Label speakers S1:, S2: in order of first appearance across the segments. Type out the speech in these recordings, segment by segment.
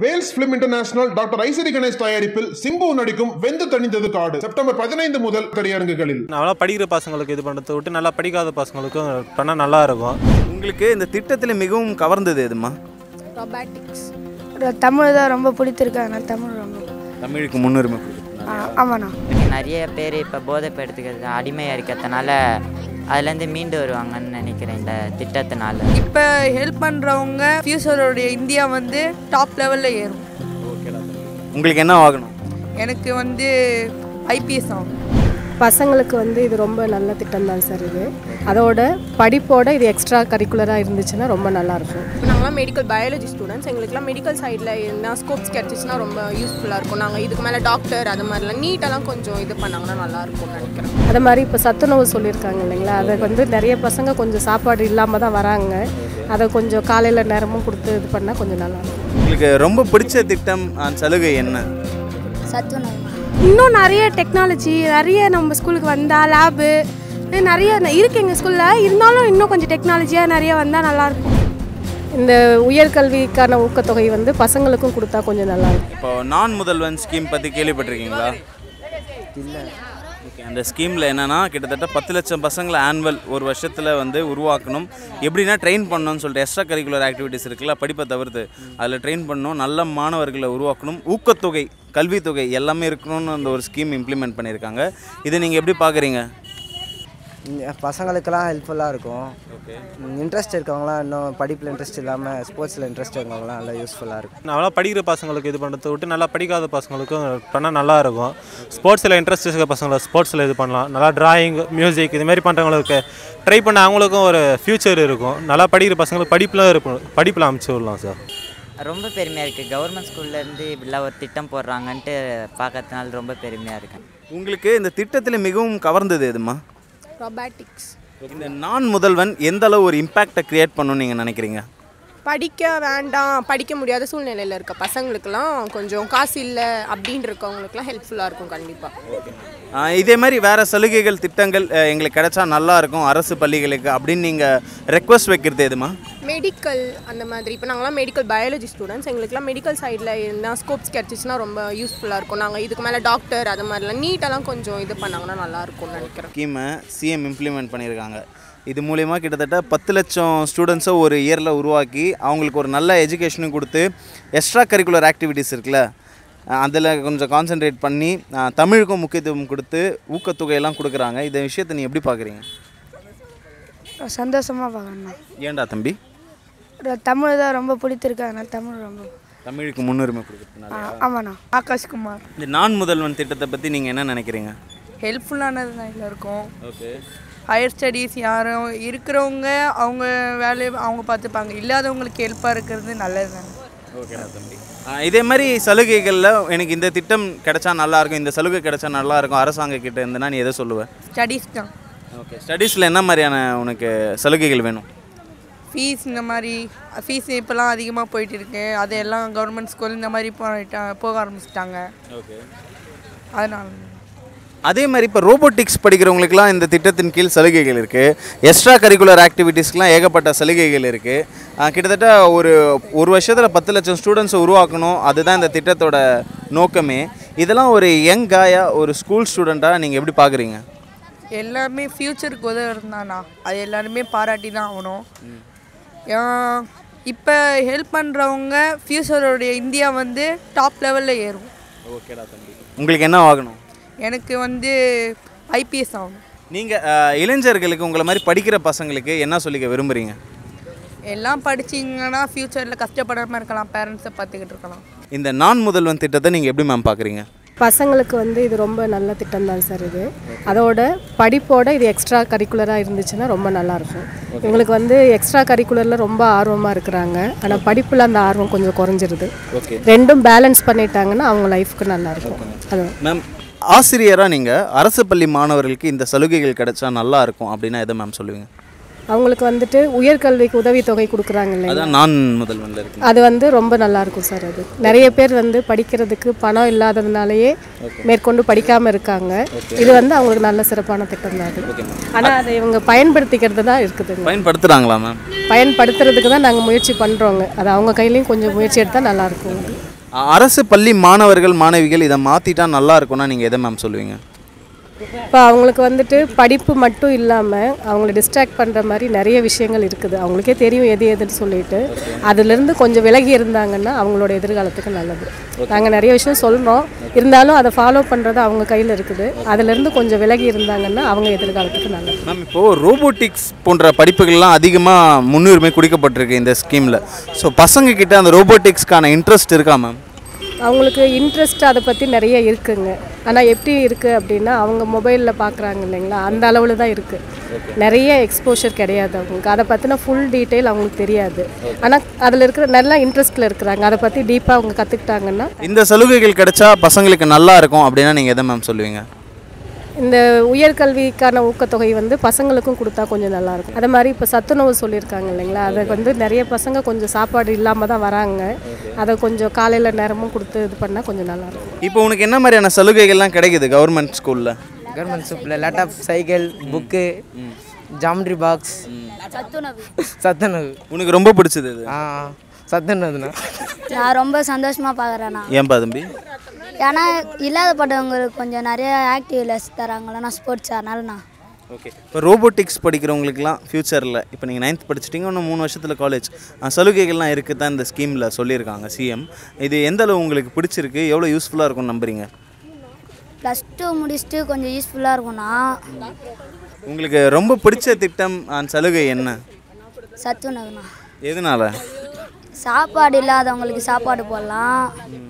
S1: Wales film international doctor Ishari Ganesh தயாரிப்பில் சிம்பு நடிக்கும் வெந்து தணிந்தது காடு செப்டம்பர் பதினைந்து முதல் திரையரங்குகளில்
S2: நல்லா படிக்கிற பசங்களுக்கு இது பண்ணுறதை விட்டு நல்லா படிக்காத பசங்களுக்கும் பண்ணால் நல்லா இருக்கும்
S3: உங்களுக்கு இந்த திட்டத்தில் மிகவும் கவர்ந்தது எதுமா
S4: ரொபாட்டிக்ஸ் தமிழ் தான் ரொம்ப பிடித்திருக்கு அதனால் தமிழ் ரொம்ப
S3: தமிழுக்கு முன்னுரிமை கொடுக்குறது
S4: ஆ, ஆமாண்ணா
S5: நிறைய பேர் இப்போ போதைப்பு எடுத்துக்கிறது அடிமையாக இருக்கிறதுனால அதுலேருந்து மீண்டு வருவாங்கன்னு நினைக்கிறேன் இந்த திட்டத்தினால
S6: இப்போ ஹெல்ப் பண்ணுறவங்க ஃபியூச்சரோடைய இந்தியா வந்து டாப் லெவலில் ஏறும்
S3: உங்களுக்கு என்ன ஆகணும்
S6: எனக்கு வந்து ஐபிஎஸ் ஆகும்
S7: பசங்களுக்கு வந்து இது ரொம்ப நல்ல திட்டம் தான் சார் இது அதோட படிப்போட இது எக்ஸ்ட்ரா கரிக்குலராக இருந்துச்சுன்னா ரொம்ப நல்லாயிருக்கும்
S8: இப்போ நாங்களாம் மெடிக்கல் பயாலஜி ஸ்டூடெண்ட்ஸ் எங்களுக்குலாம் மெடிக்கல் சைடில் என்ன ஸ்கோப்ஸ் கிடச்சிச்சுன்னா ரொம்ப யூஸ்ஃபுல்லாக இருக்கும் நாங்கள் இதுக்கு மேலே டாக்டர் அது மாதிரிலாம் நீட்டெல்லாம் கொஞ்சம் இது பண்ணாங்கன்னா நல்லா இருக்கும்னு நினைக்கிறேன்
S7: அதே மாதிரி இப்போ சத்துணவு சொல்லியிருக்காங்க இல்லைங்களா அதை வந்து நிறைய பசங்க கொஞ்சம் சாப்பாடு இல்லாமல் தான் வராங்க அதை கொஞ்சம் காலையில் நேரமும் கொடுத்து இது பண்ணால் கொஞ்சம் நல்லாயிருக்கும்
S3: உங்களுக்கு ரொம்ப பிடிச்ச திட்டம் அஹ், சலுகை என்ன
S4: சத்துணவு
S9: இன்னும் நிறைய டெக்னாலஜி நிறைய நம்ம ஸ்கூலுக்கு வந்தால் லேபு நிறைய இருக்கு எங்கள் ஸ்கூலில் இருந்தாலும் இன்னும் கொஞ்சம் டெக்னாலஜியாக நிறைய வந்தால் நல்லாயிருக்கும்
S7: இந்த உயர்கல்விக்கான ஊக்கத்தொகை வந்து பசங்களுக்கும் கொடுத்தா கொஞ்சம் நல்லாயிருக்கும்
S3: இப்போ நான் முதல்வன் ஸ்கீம் பற்றி கேள்விப்பட்டிருக்கீங்களா ஓகே அந்த ஸ்கீமில் என்னென்னா கிட்டத்தட்ட பத்து லட்சம் பசங்களை ஆனுவல் ஒரு வருஷத்தில் வந்து உருவாக்கணும் எப்படின்னா ட்ரெயின் பண்ணணும்னு சொல்லிட்டு எக்ஸ்ட்ரா கரிக்குலர் ஆக்டிவிட்டீஸ் இருக்குல்ல படிப்பை தவிர்த்து அதில் ட்ரெயின் பண்ணணும் நல்ல மாணவர்களை உருவாக்கணும் ஊக்கத்தொகை கல்வித்தொகை எல்லாமே இருக்கணும்னு அந்த ஒரு ஸ்கீம் இம்ப்ளிமெண்ட் பண்ணியிருக்காங்க இதை நீங்கள் எப்படி பார்க்குறீங்க
S10: பசங்களுக்கெல்லாம் ஹெல்ப்ஃபுல்லாக இருக்கும் இன்ட்ரெஸ்ட் இருக்கவங்களாம் இன்னும் படிப்பில் இன்ட்ரெஸ்ட் இல்லாமல் ஸ்போர்ட்ஸில் இன்ட்ரெஸ்ட் இருக்கவங்களாம் நல்லா யூஸ்ஃபுல்லாக இருக்கும்
S2: நல்லா படிக்கிற பசங்களுக்கு இது பண்ணுறதை விட்டு நல்லா படிக்காத பசங்களுக்கும் பண்ணால் நல்லா இருக்கும் ஸ்போர்ட்ஸில் இன்ட்ரெஸ்ட் இருக்க பசங்களை ஸ்போர்ட்ஸில் இது பண்ணலாம் நல்லா டிராயிங் மியூசிக் இது மாதிரி பண்ணுறவங்களுக்கு ட்ரை பண்ண அவங்களுக்கும் ஒரு ஃப்யூச்சர் இருக்கும் நல்லா படிக்கிற பசங்களுக்கு படிப்பில் இருக்கும் படிப்பில் அமைச்சு விடலாம் சார்
S5: ரொம்ப பெருமையாக இருக்குது கவர்மெண்ட் ஸ்கூல்லேருந்து இப்படிலாம் ஒரு திட்டம் போடுறாங்கன்ட்டு பார்க்கறதுனால ரொம்ப பெருமையாக இருக்கேன்
S3: உங்களுக்கு இந்த திட்டத்தில் மிகவும் கவர்ந்தது எதுமா
S8: ரொபாட்டிக்ஸ்
S3: இந்த நான் முதல்வன் எந்த அளவு ஒரு இம்பேக்டை கிரியேட் பண்ணணும்னு நீங்கள் நினைக்கிறீங்க
S8: படிக்க வேண்டாம் படிக்க முடியாத சூழ்நிலையில் இருக்க பசங்களுக்கெல்லாம் கொஞ்சம் காசு இல்லை அப்படின்னு இருக்கவங்களுக்குலாம் ஹெல்ப்ஃபுல்லாக இருக்கும் கண்டிப்பாக
S3: ஆஹ் இதே மாதிரி வேறு சலுகைகள் திட்டங்கள் அஹ், எங்களுக்கு கிடைச்சா நல்லா இருக்கும் அரசு பள்ளிகளுக்கு அப்படின்னு நீங்கள் ரெக்வஸ்ட் வைக்கிறது எதுமா
S8: மெடிக்கல் அந்த மாதிரி இப்போ நாங்களாம் மெடிக்கல் பயாலஜி ஸ்டூடெண்ட்ஸ் எங்களுக்குலாம் மெடிக்கல் சைடில் என்ன ஸ்கோப்ஸ் கிடச்சிச்சுன்னா ரொம்ப யூஸ்ஃபுல்லாக இருக்கும் நாங்கள் இதுக்கு மேலே டாக்டர் அது மாதிரிலாம் நீட்டெல்லாம் கொஞ்சம் இது பண்ணாங்கன்னா நல்லா இருக்கும்னு நினைக்கிறேன்
S3: ஸ்கீமை சிஎம் இம்ப்ளிமெண்ட் பண்ணியிருக்காங்க இது மூலயமா கிட்டத்தட்ட பத்து லட்சம் ஸ்டூடெண்ட்ஸை ஒரு இயரில் உருவாக்கி அவங்களுக்கு ஒரு நல்ல எஜுகேஷனும் கொடுத்து எக்ஸ்ட்ரா கரிக்குலர் ஆக்டிவிட்டீஸ் இருக்குல்ல அதில் கொஞ்சம் கான்சென்ட்ரேட் பண்ணி அஹ், தமிழுக்கும் முக்கியத்துவம் கொடுத்து ஊக்கத்தொகையெல்லாம் கொடுக்குறாங்க இந்த விஷயத்தை நீ எப்படி பார்க்குறீங்க
S4: சந்தோஷமாக பார்க்கணும்
S3: ஏன்டா தம்பி
S4: தமிழ் தான் ரொம்ப பிடித்திருக்கு அதனால் தமிழ் ரொம்ப
S3: தமிழுக்கு முன்னுரிமை கொடுக்குறதுனால
S4: ஆமாண்ணா
S6: ஆகாஷ்குமார்
S3: இந்த நான் முதல்வன் திட்டத்தை பற்றி நீங்கள் என்ன நினைக்கிறீங்க
S6: ஹெல்ப்ஃபுல்லானது தான் இதில் இருக்கும்
S3: ஓகே
S6: ஹையர் ஸ்டடீஸ் யாரும் இருக்கிறவங்க அவங்க வேலையை அவங்க பார்த்துப்பாங்க இல்லாதவங்களுக்கு ஹெல்ப்பாக இருக்கிறது நல்லது தானே
S3: ஓகேடா தம்பி ஆஹ் இதே மாதிரி சலுகைகளில் எனக்கு இந்த திட்டம் கிடைச்சா நல்லா இருக்கும் இந்த சலுகை கிடைச்சா நல்லா இருக்கும் அரசாங்க கிட்ட இருந்துன்னா நீ எதை சொல்லுவேன்
S6: ஸ்டடீஸ் தான்
S3: ஓகே ஸ்டடீஸில் என்ன மாதிரியான உனக்கு சலுகைகள் வேணும்
S6: ஃபீஸ் இந்த மாதிரி ஃபீஸ் இப்போலாம் அதிகமாக போயிட்டு இருக்கு அதையெல்லாம் கவர்மெண்ட் ஸ்கூல் இந்த மாதிரி போயிட்டா போக ஆரம்பிச்சிட்டாங்க
S3: ஓகே
S6: அதனால
S3: அதே மாதிரி இப்போ ரோபோட்டிக்ஸ் படிக்கிறவங்களுக்குலாம் இந்த திட்டத்தின் கீழ் சலுகைகள் இருக்குது எக்ஸ்ட்ரா கரிக்குலர் ஆக்டிவிட்டீஸ்க்குலாம் ஏகப்பட்ட சலுகைகள் இருக்குது கிட்டத்தட்ட ஒரு ஒரு வருஷத்தில் பத்து லட்சம் ஸ்டூடெண்ட்ஸை உருவாக்கணும் அதுதான் இந்த திட்டத்தோட நோக்கமே இதெல்லாம் ஒரு யங் காயா ஒரு ஸ்கூல் ஸ்டூடெண்ட்டாக நீங்கள் எப்படி பார்க்குறீங்க
S6: எல்லாருமே ஃப்யூச்சருக்கு உதவுறது தானா அது எல்லாருமே பாராட்டி தான் ஆகணும் இப்போ ஹெல்ப் பண்ணுறவங்க ஃப்யூச்சரோடைய இந்தியா வந்து டாப் லெவலில் ஏறும்
S3: ஓகேடா தம்பி உங்களுக்கு என்ன ஆகணும்
S6: எனக்கு வந்து ஐபிஎஸ் ஆகணும்
S3: நீங்கள் இளைஞர்களுக்கு உங்களை மாதிரி படிக்கிற பசங்களுக்கு என்ன சொல்லிக்க விரும்புகிறீங்க
S6: எல்லாம் படிச்சிங்கன்னா ஃப்யூச்சரில் கஷ்டப்படாமல் இருக்கலாம் பேரண்ட்ஸை பார்த்துக்கிட்டு இருக்கலாம்
S3: இந்த நான் முதல்வன் திட்டத்தை நீங்கள் எப்படி மேம் பார்க்குறீங்க
S7: பசங்களுக்கு வந்து இது ரொம்ப நல்ல திட்டம் தான் சார் இது அதோட படிப்போட இது எக்ஸ்ட்ரா கரிக்குலராக இருந்துச்சுன்னா ரொம்ப நல்லாயிருக்கும் இவங்களுக்கு வந்து எக்ஸ்ட்ரா கரிக்குலரில் ரொம்ப ஆர்வமாக இருக்கிறாங்க ஆனால் படிப்பில் அந்த ஆர்வம் கொஞ்சம் குறைஞ்சிருது
S3: ஓகே
S7: ரெண்டும் பேலன்ஸ் பண்ணிட்டாங்கன்னா அவங்க லைஃப்க்கு நல்லாயிருக்கும் அது
S3: மேம் ஆசிரியராக நீங்கள் அரசு பள்ளி மாணவர்களுக்கு இந்த சலுகைகள் கிடைச்சா நல்லா இருக்கும் அப்படின்னா எதை மேம் சொல்லுவீங்க
S7: அவங்களுக்கு வந்துட்டு உயர்கல்விக்கு உதவித்தொகை கொடுக்குறாங்க இல்லைங்களா
S3: அதான் நான் முதல்வன்ல இருக்கு
S7: அது வந்து ரொம்ப நல்லா இருக்கும் சார் அது நிறைய பேர் வந்து படிக்கிறதுக்கு பணம் இல்லாததுனாலயே மேற்கொண்டு படிக்காமல் இருக்காங்க இது வந்து அவங்களுக்கு நல்ல சிறப்பான திட்டம் தான் அது ஆனால் அதை இவங்க பயன்படுத்திக்கிறது தான் இருக்குதுங்க
S3: பயன்படுத்துகிறாங்களா மேம்
S7: பயன்படுத்துறதுக்கு தான் நாங்கள் முயற்சி பண்ணுறோங்க அது அவங்க கையிலையும் கொஞ்சம் முயற்சி எடுத்தால் நல்லாயிருக்கும்
S3: அரசு பள்ளி மாணவர்கள் மாணவிகள் இதை மாற்றிட்டா நல்லா இருக்கும்னா நீங்கள் எதை மேம் சொல்லுவீங்க
S7: இப்போ அவங்களுக்கு வந்துட்டு படிப்பு மட்டும் இல்லாமல் அவங்கள டிஸ்ட்ராக்ட் பண்ணுற மாதிரி நிறைய விஷயங்கள் இருக்குது அவங்களுக்கே தெரியும் எது எதுன்னு சொல்லிட்டு அதுலேருந்து கொஞ்சம் விலகி இருந்தாங்கன்னா அவங்களோட எதிர்காலத்துக்கு நல்லது நாங்கள் நிறைய விஷயம் சொல்கிறோம் இருந்தாலும் அதை ஃபாலோ பண்ணுறது அவங்க கையில் இருக்குது அதுலேருந்து கொஞ்சம் விலகி இருந்தாங்கன்னா அவங்க எதிர்காலத்துக்கு நல்லது
S3: மேம் இப்போது ரோபோட்டிக்ஸ் போன்ற படிப்புகள்லாம் அதிகமாக முன்னுரிமை கொடுக்கப்பட்டிருக்கு இந்த ஸ்கீமில் ஸோ பசங்க கிட்ட அந்த ரோபோட்டிக்ஸ்க்கான இன்ட்ரெஸ்ட் இருக்கா மேம்
S7: அவங்களுக்கு இன்ட்ரெஸ்ட் அதை பற்றி நிறைய இருக்குங்க ஆனால் எப்படி இருக்குது அப்படின்னா அவங்க மொபைலில் பார்க்குறாங்க இல்லைங்களா அந்த அளவில் தான் இருக்குது நிறைய எக்ஸ்போஷர் கிடையாது அவங்களுக்கு அதை பற்றின ஃபுல் டீட்டெயில் அவங்களுக்கு தெரியாது ஆனால் அதில் இருக்கிற நல்லா இன்ட்ரெஸ்ட்டில் இருக்கிறாங்க அதை பற்றி டீப்பாக அவங்க கற்றுக்கிட்டாங்கன்னா
S3: இந்த சலுகைகள் கிடைச்சா பசங்களுக்கு நல்லா இருக்கும் அப்படின்னா நீங்கள் எதை மேம் சொல்லுவீங்க
S7: இந்த உயர்கல்விக்கான ஊக்கத்தொகை வந்து பசங்களுக்கும் கொடுத்தா கொஞ்சம் நல்லாயிருக்கும் அதே மாதிரி இப்போ சத்துணவு சொல்லியிருக்காங்க இல்லைங்களா அதை வந்து நிறைய பசங்க கொஞ்சம் சாப்பாடு இல்லாமல் தான் வராங்க அதை கொஞ்சம் காலையில் நேரமும் கொடுத்து இது பண்ணால் கொஞ்சம் நல்லாயிருக்கும்
S3: இப்போ உனக்கு என்ன மாதிரியான சலுகைகள்லாம் கிடைக்குது கவர்மெண்ட் ஸ்கூலில்
S10: கவர்மெண்ட் ஸ்கூலில் laptop cycle book geometry box
S11: சத்துணவு
S10: சத்துணவு
S3: உனக்கு ரொம்ப பிடிச்சது இது
S10: ஆ சத்துணவுண்ணா
S11: நான் ரொம்ப சந்தோஷமாக பார்க்குறேண்ணா
S3: ஏன்பா தம்பி
S11: ஏன்னா இல்லாதப்பட்டவங்களுக்கு கொஞ்சம் நிறைய ஆக்டிவிட்டிஸ் தராங்களா ஸ்போர்ட்ஸ் அதனாலண்ணா
S3: ஓகே இப்போ ரோபோட்டிக்ஸ் படிக்கிறவங்களுக்குலாம் ஃப்யூச்சரில் இப்போ நீங்கள் நைன்த் படிச்சிட்டிங்க இன்னும் மூணு வருஷத்தில் காலேஜ் சலுகைகள்லாம் இருக்குது தான் இந்த ஸ்கீமில் சொல்லியிருக்காங்க சிஎம் இது எந்த அளவு உங்களுக்கு பிடிச்சிருக்கு எவ்வளோ யூஸ்ஃபுல்லாக இருக்கும்னு நம்புறீங்க
S11: ப்ளஸ் டூ முடிச்சுட்டு கொஞ்சம் யூஸ்ஃபுல்லாக இருக்கும்ண்ணா
S3: உங்களுக்கு ரொம்ப பிடிச்ச திட்டம் அந்த சலுகை என்ன
S11: சத்துணவுண்ணா
S3: எதனால
S11: சாப்பாடு இல்லாதவங்களுக்கு சாப்பாடு போடலாம்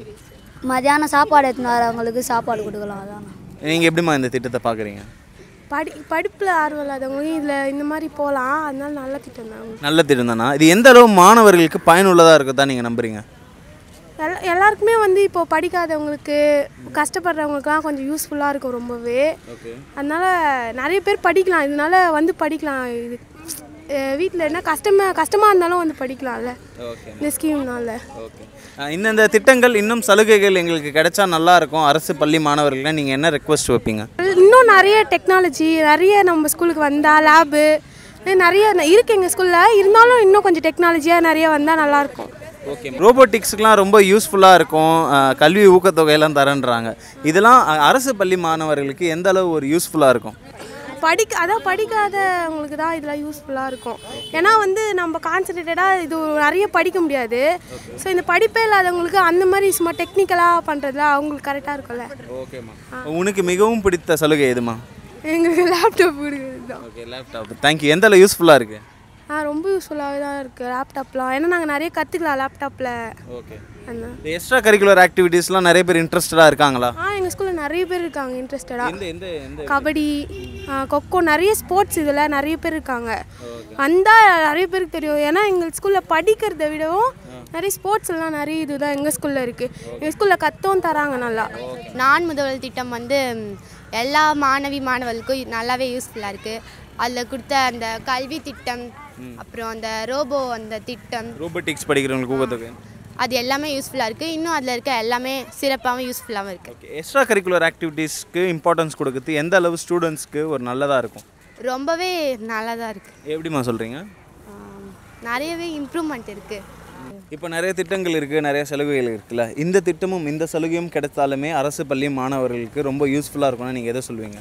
S11: மதியானம் சாப்பாடு எடுத்துன்னு வரவங்களுக்கு சாப்பாடு கொடுக்கலாம் அதாண்ணா
S3: நீங்கள் எப்படிம்மா இந்த திட்டத்தை பார்க்குறீங்க
S9: படி படிப்பில் ஆர்வம் இல்லாதவங்க இதில் இந்த மாதிரி போகலாம் அதனால நல்ல திட்டம் தான்
S3: நல்ல திட்டம் தானா இது எந்த அளவு மாணவர்களுக்கு பயனுள்ளதாக இருக்குதா நீங்கள் நம்புறீங்க
S9: எல்லா எல்லாருக்குமே வந்து இப்போ படிக்காதவங்களுக்கு கஷ்டப்படுறவங்களுக்குலாம் கொஞ்சம் யூஸ்ஃபுல்லாக இருக்கும் ரொம்பவே அதனால நிறைய பேர் படிக்கலாம் இதனால வந்து படிக்கலாம் இது வீட்டில் என்ன கஷ்டமாக கஷ்டமாக இருந்தாலும் வந்து படிக்கலாம்ல இந்த ஸ்கீம்னால
S3: ஓகே இந்தந்த திட்டங்கள் இன்னும் சலுகைகள் எங்களுக்கு கிடைச்சா நல்லா இருக்கும் அரசு பள்ளி மாணவர்களுக்கு நீங்கள் என்ன ரெக்வஸ்ட் வைப்பீங்க
S9: இன்னும் நிறைய டெக்னாலஜி நிறைய நம்ம ஸ்கூலுக்கு வந்தால் லேபு நிறைய இருக்குது எங்கள் ஸ்கூலில் இருந்தாலும் இன்னும் கொஞ்சம் டெக்னாலஜியாக நிறைய வந்தால் நல்லாயிருக்கும்
S3: ஓகே ரோபோட்டிக்ஸ்க்குலாம் ரொம்ப யூஸ்ஃபுல்லாக இருக்கும் அஹ், கல்வி ஊக்கத்தொகையெல்லாம் தரேன்றாங்க இதெல்லாம் அஹ், அரசு பள்ளி மாணவர்களுக்கு எந்த அளவு ஒரு யூஸ்ஃபுல்லாக இருக்கும்
S9: படிக்க அதான் படிக்காதவங்களுக்கு தான் இதெல்லாம் யூஸ்ஃபுல்லாக இருக்கும் ஏன்னா வந்து நம்ம கான்சன்ட்ரேட்டடாக இது நிறைய படிக்க முடியாது ஸோ இந்த படிப்பே இல்லாதவங்களுக்கு அந்த மாதிரி சும்மா டெக்னிக்கலாக பண்ணுறதுல அவங்களுக்கு கரெக்டாக இருக்கும்ல
S3: ஓகேம்மா உனக்கு மிகவும் பிடித்த சலுகை எதுமா
S9: எங்களுக்கு லேப்டாப் கொடுக்குறது தான்
S3: ஓகே லேப்டாப் தேங்க்யூ எந்த அளவு யூஸ்ஃபுல்லாக இருக்குது
S9: ஆ ரொம்ப யூஸ்ஃபுல்லாகவே தான் இருக்குது லேப்டாப்லாம் ஏன்னா நாங்கள் நிறைய கற்றுக்கலாம் லேப்டாப்பில்
S3: ஓகே
S9: அந்த
S3: இந்த எக்ஸ்ட்ரா கரிக்குலர் ஆக்டிவிட்டீஸ்லாம் நிறைய பேர் இன்ட்ரெஸ்டடாக இருக்காங்களா
S9: ஆ எங்கள் ஸ்கூலில் நிறைய பேர் இருக்காங்க இன்ட்ரெஸ்டடாக
S3: எந்த எந்த எந்த
S9: கபடி ஆ, கொக்கோ நிறைய ஸ்போர்ட்ஸ் இதில் நிறைய பேர் இருக்காங்க வந்தால் நிறைய பேருக்கு தெரியும் ஏன்னா எங்கள் ஸ்கூலில் படிக்கிறத விடவும் நிறைய ஸ்போர்ட்ஸ் எல்லாம் நிறைய இதுதான் எங்கள் ஸ்கூலில் இருக்குது எங்கள் ஸ்கூலில் கற்றவும் தராங்க நல்லா
S12: நான் முதல்வர் திட்டம் வந்து ம், எல்லா மாணவி மாணவர்களுக்கும் நல்லாவே யூஸ்ஃபுல்லாக இருக்குது அதில் கொடுத்த அந்த கல்வி திட்டம் அப்புறம் அந்த ரோபோ அந்த திட்டம்
S3: ரோபோட்டிக்ஸ் படிக்கிறவங்களுக்கு ஊக்கத்தொகை
S12: அது எல்லாமே யூஸ்ஃபுல்லாக இருக்குது இன்னும் அதில் இருக்க எல்லாமே சிறப்பாகவும் யூஸ்ஃபுல்லாகவும் இருக்குது
S3: எக்ஸ்ட்ரா கரிக்குலர் ஆக்டிவிட்டீஸ்க்கு இம்பார்ட்டன்ஸ் கொடுக்குறது எந்த அளவு ஸ்டூடெண்ட்ஸ்க்கு ஒரு நல்லதாக இருக்கும்
S12: ரொம்பவே நல்லா தான் இருக்குது
S3: எப்படிம்மா சொல்கிறீங்க
S12: நிறையவே இம்ப்ரூவ்மெண்ட் இருக்குது
S3: இப்போ நிறைய திட்டங்கள் இருக்குது நிறைய சலுகைகள் இருக்குல்ல இந்த திட்டமும் இந்த சலுகையும் கிடைத்தாலுமே அரசு பள்ளி மாணவர்களுக்கு ரொம்ப யூஸ்ஃபுல்லாக இருக்கும்னு நீங்கள் எதை சொல்லுவீங்க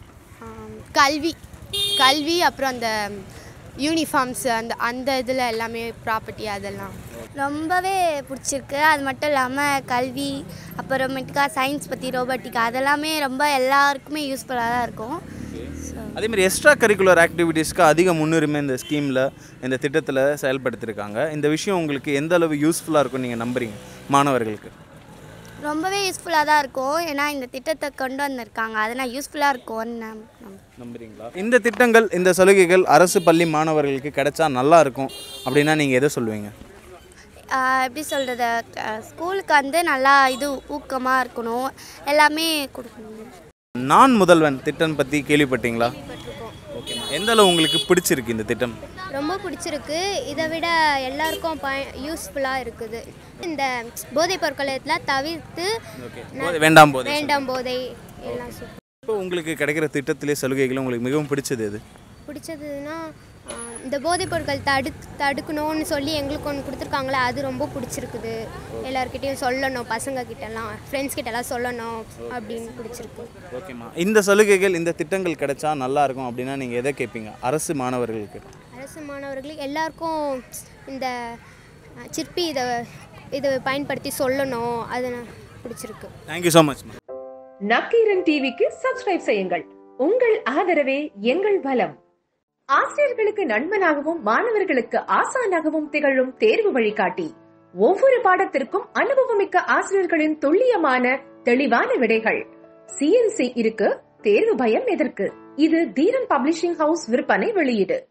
S12: கல்வி கல்வி அப்புறம் அந்த யூனிஃபார்ம்ஸ் அந்த அந்த இதில் எல்லாமே ப்ராப்பர்ட்டி அதெல்லாம்
S11: ரொம்பவே பிடிச்சிருக்கு அது மட்டும் இல்லாமல் கல்வி அப்புறமேட்டுக்கா சயின்ஸ் பற்றி ரோபோட்டிக் அதெல்லாமே ரொம்ப எல்லாருக்குமே யூஸ்ஃபுல்லாக தான் இருக்கும்
S3: அதே மாதிரி எக்ஸ்ட்ரா கரிக்குலர் ஆக்டிவிட்டீஸ்க்கு அதிக முன்னுரிமை இந்த ஸ்கீமில் இந்த திட்டத்தில் செயல்படுத்தியிருக்காங்க இந்த விஷயம் உங்களுக்கு எந்த அளவு யூஸ்ஃபுல்லாக இருக்கும் நீங்கள் நம்புறீங்க மாணவர்களுக்கு
S11: ரொம்பவே யூஸ்ஃபுல்லாக தான் இருக்கும் ஏன்னா இந்த திட்டத்தை கொண்டு வந்திருக்காங்க அதனால் யூஸ்ஃபுல்லாக இருக்கும்னு நான் நம்புறேன்.
S3: நம்புறீங்களா இந்த திட்டங்கள் இந்த சலுகைகள் அரசு பள்ளி மாணவர்களுக்கு கிடைச்சா நல்லா இருக்கும் அப்படின்னா நீங்கள் எதை சொல்லுவீங்க
S11: ஆஹ் எப்படி சொல்கிறது ஸ்கூலுக்கு வந்து நல்லா இது ஊக்கமாக இருக்கணும் எல்லாமே கொடுக்கணும்
S3: நான் முதல்வன் திட்டம் பற்றி கேள்விப்பட்டீங்களா ஓகே எந்த அளவு உங்களுக்கு பிடிச்சிருக்கு இந்த திட்டம்
S13: ரொம்ப பிடிச்சிருக்கு இதை விட எல்லாருக்கும் ப யூஸ்ஃபுல்லாக இருக்குது இந்த போதைப் பொருட்களை எல்லாம் தவிர்த்து ந-
S3: போதை- வேண்டாம் போதை
S13: வேண்டாம் போதை எல்லாம் சூப்பர்
S3: இப்போ உங்களுக்கு கிடைக்கிற திட்டத்திலே சலுகைகள் உங்களுக்கு மிகவும் பிடிச்சது எது
S13: பிடிச்சதுன்னா ஆ, இந்த போதைப் பொருட்கள் தடு தடுக்கணும்னு சொல்லி எங்களுக்கு ஒன்று கொடுத்துருக்காங்களே அது ரொம்ப பிடிச்சிருக்குது எல்லார்கிட்டயும் சொல்லணும் பசங்க கிட்டலாம் ஃப்ரெண்ட்ஸ் கிட்டலாம் சொல்லணும் அப்படின்னு பிடிச்சிருக்கு
S3: ஓகேம்மா இந்த சலுகைகள் இந்த திட்டங்கள் கிடைச்சா நல்லா இருக்கும் அப்படின்னா நீங்கள் எதை கேட்பீங்க அரசு மாணவர்களுக்கு
S13: அரசு மாணவர்களுக்கு எல்லாருக்கும் இந்த அஹ், சிற்பி இதை இதை பயன்படுத்தி சொல்லணும் அது நான் பிடிச்சிருக்கு
S3: தேங்க்யூ ஸோ மச்
S14: நக்கீரன் டிவிக்கு சப்ஸ்கிரைப் செய்யுங்கள் உங்கள் ஆதரவே எங்கள் பலம் ஆசிரியர்களுக்கு நண்பனாகவும் மாணவர்களுக்கு ஆசானாகவும் திகழும் தேர்வு வழிகாட்டி ஒவ்வொரு பாடத்திற்கும் அனுபவமிக்க ஆசிரியர்களின் துல்லியமான தெளிவான விடைகள் சிஎன்சி இருக்கு தேர்வு பயம் எதற்கு இது தீரன் பப்ளிஷிங் ஹவுஸ் விற்பனை வெளியீடு